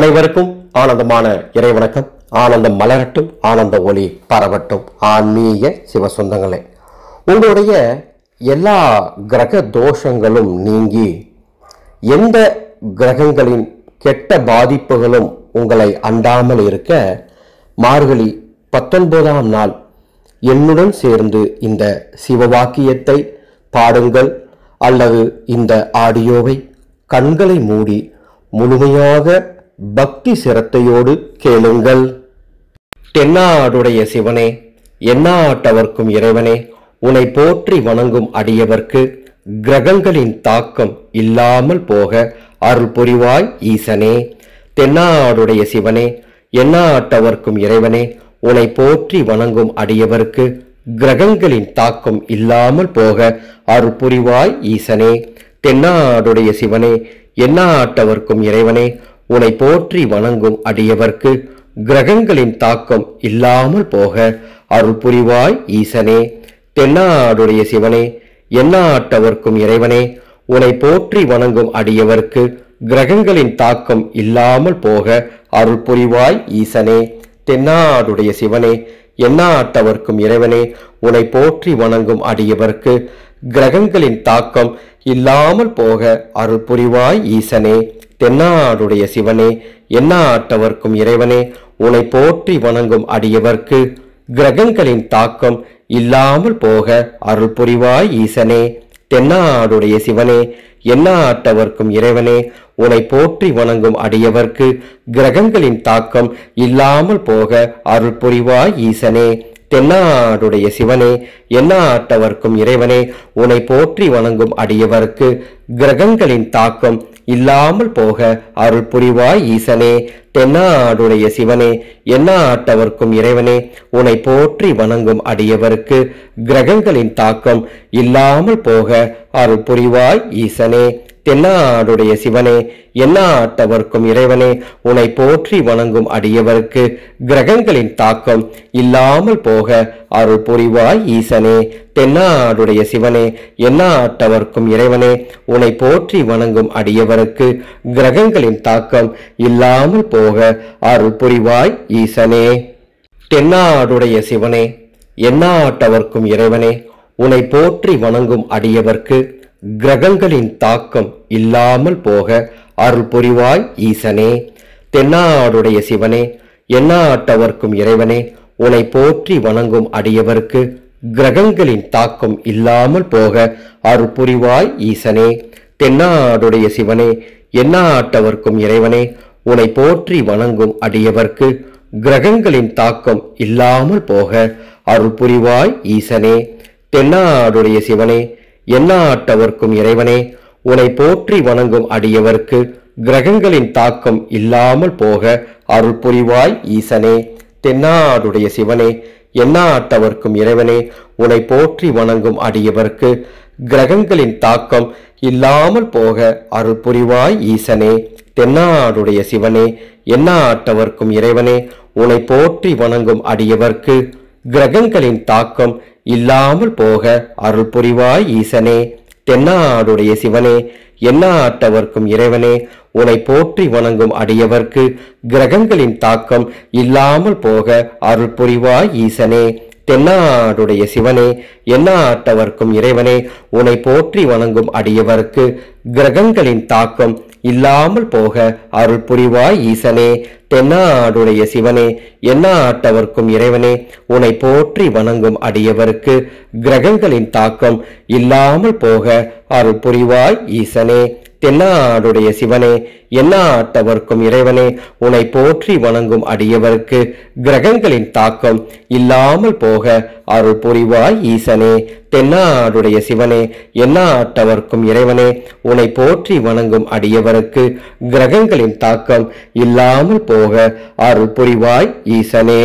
அனைவருக்கும் ஆனந்தமான இறைவணக்கம் ஆனந்தம் மலரட்டும் ஆனந்த ஒளி பரவட்டும் ஆன்மீக சிவசொந்தங்களே உங்களுடைய எல்லா கிரக தோஷங்களும் நீங்கி எந்த கிரகங்களின் கெட்ட பாதிப்புகளும் உங்களை அண்டாமல் இருக்க மார்கழி பத்தொன்பதாம் நாள் என்னுடன் சேர்ந்து இந்த சிவவாக்கியத்தை பாடுங்கள் அல்லது இந்த ஆடியோவை கண்களை மூடி முழுமையாக பக்தி சிரத்தையோடு கேளுங்கள் தென்னாடுடைய சிவனே எந்நாட்டவர்க்கும் இறைவனே உன்னை போற்றி வணங்கும் அடியவர்க்கு கிரகங்களின் தாக்கம் இல்லாமல் போக அருள் புரிவாய் ஈசனே தென்னாடுடைய சிவனே எந்நாட்டவர்க்கும் இறைவனே உன்னை போற்றி வணங்கும் அடியவர்க்கு கிரகங்களின் தாக்கம் இல்லாமல் போக அருள் புரிவாய் ஈசனே தென்னாடுடைய சிவனே எந்நாட்டவர்க்கும் இறைவனே உன்னை போற்றி வணங்கும் அடியவர்க்கு கிரகங்களின் தாக்கம் இல்லாமல் போக அருள் புரிவாய் ஈசனே தென்னாடுடைய சிவனே எந்நாட்டவர்க்கும் இறைவனே உன்னை போற்றி வணங்கும் அடியவர்க்கு கிரகங்களின் தாக்கம் இல்லாமல் போக அருள் புரிவாய் ஈசனே தென்னாடுடைய சிவனே எந்நாட்டவர்க்கும் இறைவனே உன்னை போற்றி வணங்கும் அடியவர்க்கு கிரகங்களின் தாக்கம் இல்லாமல் போக அருள் புரிவாய் ஈசனே தென்னாடுடைய சிவனே எந்நாட்டவர்க்கும் இறைவனே உன்னை போற்றி வணங்கும் அடியவர்க்கு கிரகங்களின் தாக்கம் இல்லாமல் போக அருள் புரிவாய் ஈசனே தென்னாடுடைய சிவனே எந்நாட்டவர்க்கும் இறைவனே உன்னை போற்றி வணங்கும் அடியவர்க்கு கிரகங்களின் தாக்கம் இல்லாமல் போக அருள் புரிவாய் ஈசனே தென்னாடுடைய சிவனே எந்நாட்டவர்க்கும் இறைவனே உன்னை போற்றி வணங்கும் அடியவர்க்கு கிரகங்களின் தாக்கம் இல்லாமல் போக அருள் புரிவாய் ஈசனே தென்னாடுடைய சிவனே எந்நாட்டவர்க்கும் இறைவனே உன்னை போற்றி வணங்கும் அடியவர்க்கு கிரகங்களின் தாக்கம் இல்லாமல் போக அருள் புரிவாய் ஈசனே தென்னாடுடைய சிவனே எந்நாட்டவர்க்கும் இறைவனே உன்னை போற்றி வணங்கும் அடியவர்க்கு கிரகங்களின் தாக்கம் இல்லாமல் போக அருள் புரிவாய் ஈசனே தென்னாடுடைய சிவனே எந்நாட்டவர்க்கும் இறைவனே உன்னை போற்றி வணங்கும் அடியவருக்கு கிரகங்களின் தாக்கம் இல்லாமல் போக அருள் புரிவாய் ஈசனே தென்னாடுடைய சிவனே எந்நாட்டவர்க்கும் இறைவனே உன்னை போற்றி வணங்கும் அடியவர்க்கு கிரகங்களின் தாக்கம் இல்லாமல் போக அருள் புரிவாய் ஈசனே தென்னாடுடைய சிவனே எந்நாட்டவர்க்கும் இறைவனே உன்னை போற்றி வணங்கும் அடியவர்க்கு கிரகங்களின் தாக்கம் இல்லாமல் போக அருள் புரிவாய் ஈசனே தென்னாடுடைய சிவனே எந்நாட்டவர்க்கும் இறைவனே உன்னை போற்றி வணங்கும் அடியவர்க்கு கிரகங்களின் தாக்கம் இல்லாமல் போக அருள் புரிவாய் ஈசனே தென்னாடுடைய சிவனே எந்நாட்டவர்க்கும் இறைவனே உன்னை போற்றி வணங்கும் அடியவர்க்கு கிரகங்களின் தாக்கம் இல்லாமல் போக அருள் புரிவாய் ஈசனே தென்னாடுடைய சிவனே எந்நாட்டவர்க்கும் இறைவனே உன்னை போற்றி வணங்கும் அடியவர்க்கு கிரகங்களின் தாக்கம் இல்லாமல் போக அருள் புரிவாய் ஈசனே தென்னாடுடைய சிவனே எந்நாட்டவர்க்கும் இறைவனே உன்னை போற்றி வணங்கும் அடியவர்க்கு கிரகங்களின் தாக்கம் இல்லாமல் போக அருள் புரிவாய் ஈசனே தென்னாடுடைய சிவனே எந்நாட்டவர்க்கும் இறைவனே உன்னை போற்றி வணங்கும் அடியவர்க்கு கிரகங்களின் தாக்கம் இல்லாமல் போக அருள் புரிவாய் ஈசனே தென்னாடுடைய சிவனே எந்நாட்டவர்க்கும் இறைவனே உன்னை போற்றி வணங்கும் அடியவர்க்கு கிரகங்களின் தாக்கம் இல்லாமல் போக அருள் புரிவாய் ஈசனே தென்னாடுடைய சிவனே எந்நாட்டவர்க்கும் இறைவனே உன்னை போற்றி வணங்கும் அடியவர்க்கு கிரகங்களின் தாக்கம் இல்லாமல் போக அருள் புரிவாய் ஈசனே தென்னாடுடைய சிவனே எந்நாட்டவர்க்கும் இறைவனே உன்னை போற்றி வணங்கும் அடியவர்க்கு கிரகங்களின் தாக்கம் இல்லாமல் போக அருள் புரிவாய் ஈசனே தென்னாடுடைய சிவனே எந்நாட்டவர்க்கும் இறைவனே உன்னை போற்றி வணங்கும் அடியவருக்கு கிரகங்களின் தாக்கம் இல்லாமல் போக அருள் புரிவாய் ஈசனே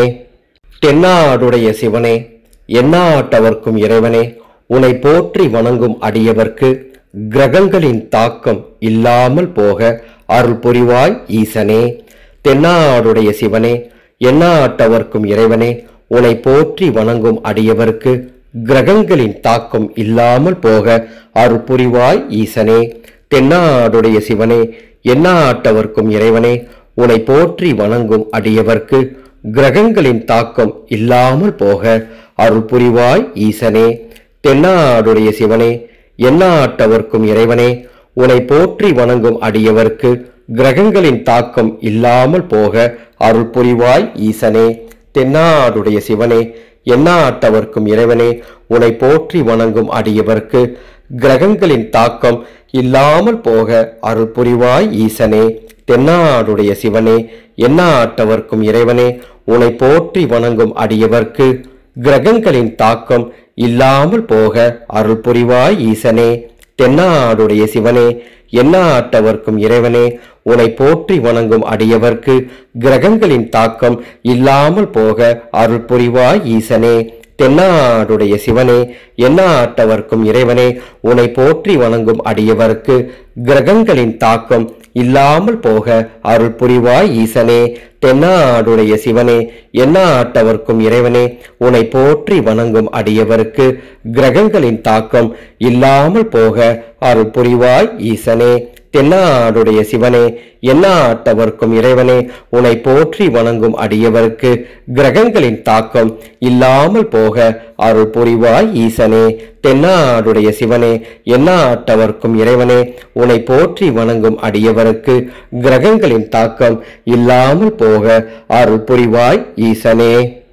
தென்னாடுடைய சிவனே எந்நாட்டவர்க்கும் இறைவனே உன்னை போற்றி வணங்கும் அடியவர்க்கு கிரகங்களின் தாக்கம் இல்லாமல் போக அருள் புரிவாய் ஈசனே தென்னாடுடைய சிவனே எந்நாட்டவர்க்கும் இறைவனே உன்னை போற்றி வணங்கும் அடியவர்க்கு கிரகங்களின் தாக்கம் இல்லாமல் போக அருள் புரிவாய் ஈசனே தென்னாடுடைய சிவனே எந்நாட்டவர்க்கும் இறைவனே உனை போற்றி வணங்கும் அடியவர்க்கு கிரகங்களின் தாக்கம் இல்லாமல் போக அருள் புரிவாய் ஈசனே தென்னாடுடைய சிவனே எந்நாட்டவர்க்கும் இறைவனே உனை போற்றி வணங்கும் அடியவர்க்கு கிரகங்களின் தாக்கம் இல்லாமல் போக அருள் புரிவாய் ஈசனே தென்னாடுடைய சிவனே எந்நாட்டவர்க்கும் இறைவனே உனை போற்றி வணங்கும் அடியவர்க்கு கிரகங்களின் தாக்கம் இல்லாமல் போக அருள் புரிவாய் ஈசனே தென்னாடுடைய சிவனே எந்நாட்டவர்க்கும் இறைவனே உனை போற்றி வணங்கும் அடியவர்க்கு கிரகங்களின் தாக்கம் இல்லாமல் போக அருள் புரிவாய் ஈசனே தென்னாடுடைய சிவனே எந்நாட்டவர்க்கும் இறைவனே உனை போற்றி வணங்கும் அடியவர்க்கு கிரகங்களின் தாக்கம் இல்லாமல் போக அருள் புரிவாய் ஈசனே தென்னாடுடைய சிவனே எந்நாட்டவர்க்கும் இறைவனே உனை போற்றி வணங்கும் அடியவர்க்கு கிரகங்களின் தாக்கம் இல்லாமல் போக அருள் புரிவாய் ஈசனே தென்னாடுடைய சிவனே எந்நாட்டவர்க்கும் இறைவனே உனை போற்றி வணங்கும் அடியவர்க்கு கிரகங்களின் தாக்கம் இல்லாமல் போக அருள் புரிவாய் ஈசனே தென்னாடுடைய சிவனே எந்நாட்டவர்க்கும் இறைவனே உனை போற்றி வணங்கும் அடியவர்க்கு கிரகங்களின் தாக்கம் இல்லாமல் போக அருள் புரிவாய் ஈசனே தென்னாடுடைய சிவனே எந்நாட்டவர்க்கும் இறைவனே உனை போற்றி வணங்கும் அடியவருக்கு கிரகங்களின் தாக்கம் இல்லாமல் போக அருள் புரிவாய் ஈசனே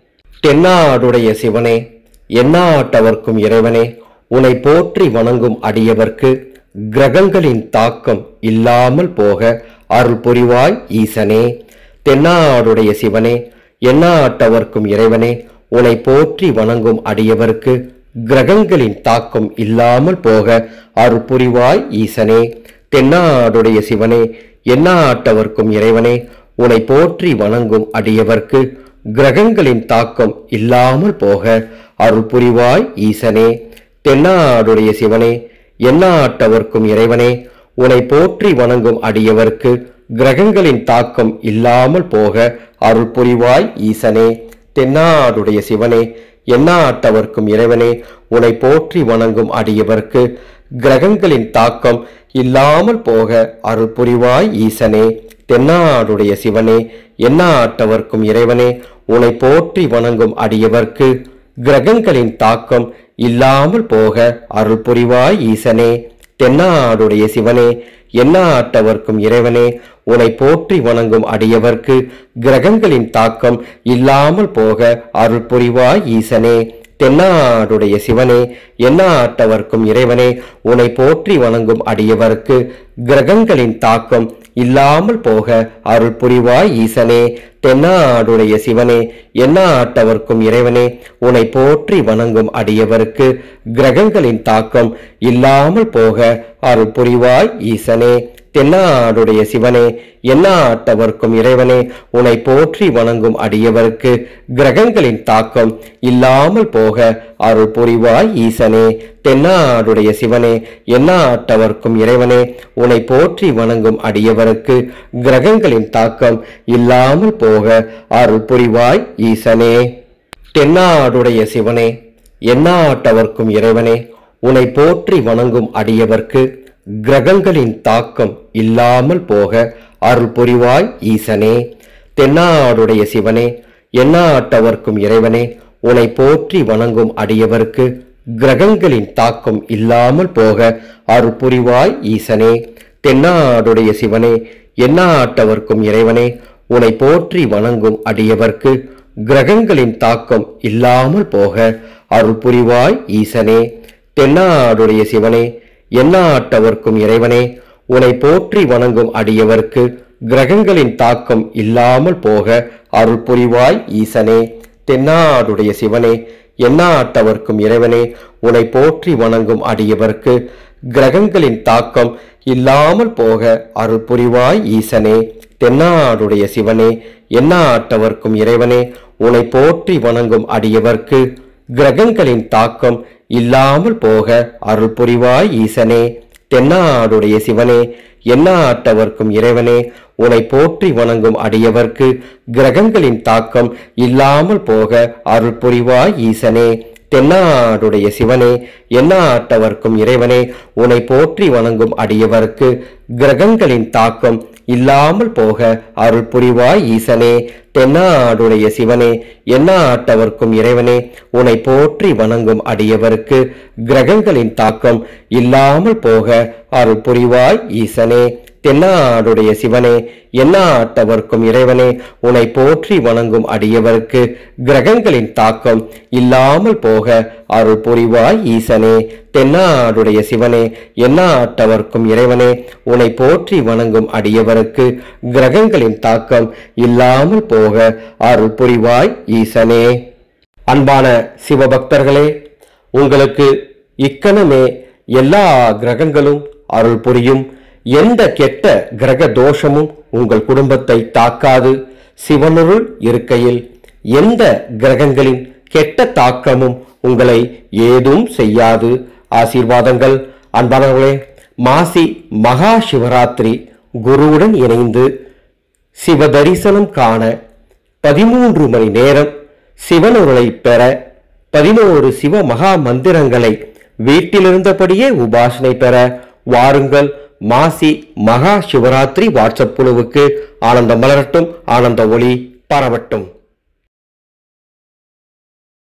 தென்னாடுடைய சிவனே எந்நாட்டவர்க்கும் இறைவனே உனை போற்றி வணங்கும் அடியவர்க்கு கிரகங்களின் தாக்கம் இல்லாமல் போக அருள் புரிவாய் ஈசனே தென்னாடுடைய சிவனே எந்நாட்டவர்க்கும் இறைவனே உனை போற்றி வணங்கும் அடியவர்க்கு கிரகங்களின் தாக்கம் இல்லாமல் போக அருள் புரிவாய் ஈசனே தென்னாடுடைய சிவனே எந்நாட்டவர்க்கும் இறைவனே உனை போற்றி வணங்கும் அடியவர்க்கு கிரகங்களின் தாக்கம் இல்லாமல் போக அருள் புரிவாய் ஈசனே தென்னாடுடைய சிவனே எந்நாட்டவர்க்கும் இறைவனே உனை போற்றி வணங்கும் அடியவர்க்கு கிரகங்களின் தாக்கம் இல்லாமல் போக அருள் புரிவாய் ஈசனே தென்னாடுடைய சிவனே எந்நாட்டவர்க்கும் இறைவனே உனை போற்றி வணங்கும் அடியவர்க்கு கிரகங்களின் தாக்கம் இல்லாமல் போக அருள் புரிவாய் ஈசனே தென்னாடுடைய சிவனே எந்நாட்டவர்க்கும் இறைவனே உனை போற்றி வணங்கும் அடியவர்க்கு கிரகங்களின் தாக்கம் இல்லாமல் போக அருள் புரிவாய் ஈசனே தென்னாடுடைய சிவனே எந்நாட்டவர்க்கும் இறைவனே உனை போற்றி வணங்கும் அடியவர்க்கு கிரகங்களின் தாக்கம் இல்லாமல் போக அருள் புரிவாய் ஈசனே தென்னாடுடைய சிவனே எந்நாட்டவர்க்கும் இறைவனே உனை போற்றி வணங்கும் அடியவர்க்கு கிரகங்களின் தாக்கம் இல்லாமல் போக அருள் புரிவாய் ஈசனே தென்னாடுடைய சிவனே எந்நாட்டவர்க்கும் இறைவனே உனை போற்றி வணங்கும் அடியவர்க்கு கிரகங்களின் தாக்கம் இல்லாமல் போக அருள் புரிவாய் ஈசனே தென்னாடுடைய சிவனே எந்நாட்டவர்க்கும் இறைவனே உனை போற்றி வணங்கும் அடியவர்க்கு கிரகங்களின் தாக்கம் இல்லாமல் போக அருள் புரிவாய் ஈசனே தென்னாடுடைய சிவனே எந்நாட்டவர்க்கும் இறைவனே உனை போற்றி வணங்கும் அடியவருக்கு கிரகங்களின் தாக்கம் இல்லாமல் போக அருள் புரிவாய் ஈசனே தென்னாடுடைய சிவனே எந்நாட்டவர்க்கும் இறைவனே உனை போற்றி வணங்கும் அடியவர்க்கு கிரகங்களின் தாக்கம் இல்லாமல் போக அருள் புரிவாய் ஈசனே தென்னாடுடைய சிவனே எந்நாட்டவர்க்கும் இறைவனே உனை போற்றி வணங்கும் அடியவர்க்கு கிரகங்களின் தாக்கம் இல்லாமல் போக அருள் புரிவாய் ஈசனே தென்னாடுடைய சிவனே எந்நாட்டவர்க்கும் இறைவனே உனை போற்றி வணங்கும் அடியவர்க்கு கிரகங்களின் தாக்கம் இல்லாமல் போக அருள் புரிவாய் ஈசனே தென்னாடுடைய சிவனே எந்நாட்டவர்க்கும் இறைவனே உனை போற்றி வணங்கும் அடியவர்க்கு கிரகங்களின் தாக்கம் இல்லாமல் போக அருள் புரிவாய் ஈசனே தென்னாடுடைய சிவனே எந்நாட்டவர்க்கும் இறைவனே உனை போற்றி வணங்கும் அடியவர்க்கு கிரகங்களின் தாக்கம் இல்லாமல் போக அருள் புரிவாய் ஈசனே தென்னாடுடைய சிவனே எந்நாட்டவர்க்கும் இறைவனே உனை போற்றி வணங்கும் அடியவர்க்கு கிரகங்களின் தாக்கம் இல்லாமல் போக அருள் புரிவாய் ஈசனே தென்னாடுடைய சிவனே எந்நாட்டவர்க்கும் இறைவனே உனை போற்றி வணங்கும் அடியவர்க்கு கிரகங்களின் தாக்கம் இல்லாமல் போக அருள் புரிவாய் ஈசனே தென்னாடுடைய சிவனே எந்நாட்டவர்க்கும் இறைவனே உனை போற்றி வணங்கும் அடியவர்க்கு கிரகங்களின் தாக்கம் இல்லாமல் போக அருள் புரிவாய் ஈசனே தென்னாடுடைய சிவனே எந்நாட்டவர்க்கும் இறைவனே உன்னை போற்றி வணங்கும் அடியவருக்கு கிரகங்களின் தாக்கம் இல்லாமல் போக அருள் புரிவாய் ஈசனே தென்னாடுடைய சிவனே எந்நாட்டவர்க்கும் இறைவனே உன்னை போற்றி வணங்கும் அடியவருக்கு கிரகங்களின் தாக்கம் இல்லாமல் போக அருள் புரிவாய் ஈசனே தென்னாடுடைய சிவனே எந்நாட்டவர்க்கும் இறைவனே உன்னை போற்றி வணங்கும் அடியவருக்கு கிரகங்களின் தாக்கம் இல்லாமல் போக அருள் புரிவாய் ஈசனே அன்பான சிவபக்தர்களே உங்களுக்கு இக்கணமே எல்லா கிரகங்களும் அருள் புரியும் எந்த கெட்ட கிரக தோஷமும் உங்கள் குடும்பத்தை தாக்காது சிவனுருள் இருக்கையில் எந்த கிரகங்களின் கெட்ட தாக்கமும் உங்களை ஏதும் செய்யாது ஆசீர்வாதங்கள் அன்பானவர்களே மாசி மகா சிவராத்திரி குருவுடன் இணைந்து சிவ தரிசனம் காண பதிமூன்று மணி நேரம் சிவனொருளை பெற பதினோரு சிவ மகா மந்திரங்களை வீட்டிலிருந்தபடியே உபாசனை பெற வாருங்கள் மாசி மகா சிவராத்திரி வாட்ஸ்அப் குழுவுக்கு ஆனந்தம் மலரட்டும் ஆனந்த ஒளி பரவட்டும்